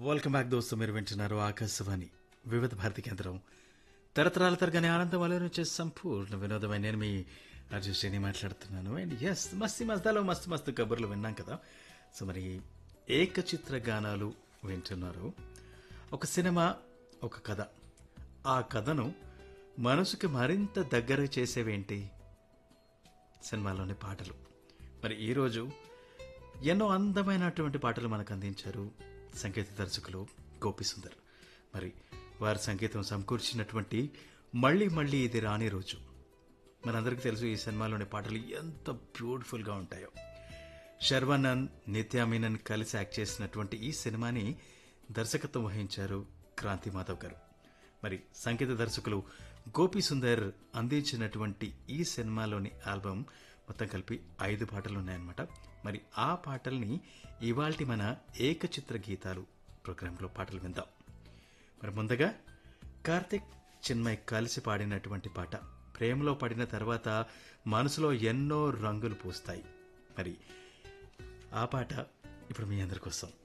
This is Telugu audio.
వెల్కమ్ బ్యాక్ దోస్తు మీరు వింటున్నారు ఆకాశవాణి వివిధ భారతి కేంద్రం తరతరాల తరగని ఆనందం అలరించే సంపూర్ణ వినోదమైన నేను మీ అర్జున్ శ్రేణి మాట్లాడుతున్నాను అండ్ ఎస్ మస్తి మస్తాలో మస్తు మస్తు కబుర్లు విన్నాం కదా సో మరి ఏకచిత్ర గానాలు వింటున్నారు ఒక సినిమా ఒక కథ ఆ కథను మనసుకి మరింత దగ్గర చేసేవేంటి సినిమాలోని పాటలు మరి ఈరోజు ఎన్నో అందమైనటువంటి పాటలు మనకు అందించారు సంగీత దర్శకులు గోపి సుందర్ మరి వారి సంగీతం సమకూర్చినటువంటి మళ్ళీ మళ్ళీ ఇది రాని రోజు మనందరికీ తెలుసు ఈ సినిమాలోని పాటలు ఎంత బ్యూటిఫుల్గా ఉంటాయో శర్వానంద్ నిత్యా మీనన్ కలిసి యాక్ట్ చేసినటువంటి ఈ సినిమాని దర్శకత్వం వహించారు క్రాంతి మాధవ్ గారు మరి సంగీత దర్శకులు గోపి సుందర్ అందించినటువంటి ఈ సినిమాలోని ఆల్బమ్ మొత్తం కలిపి ఐదు పాటలు ఉన్నాయన్నమాట మరి ఆ పాటల్ని ఇవాల్టి మన ఏకచిత్ర గీతాలు ప్రోగ్రాంలో పాటలు విందాం మరి ముందుగా కార్తిక్ చిన్మయ్ కలిసి పాడినటువంటి పాట ప్రేమలో పడిన తర్వాత మనసులో ఎన్నో రంగులు పూస్తాయి మరి ఆ పాట ఇప్పుడు మీ అందరి కోసం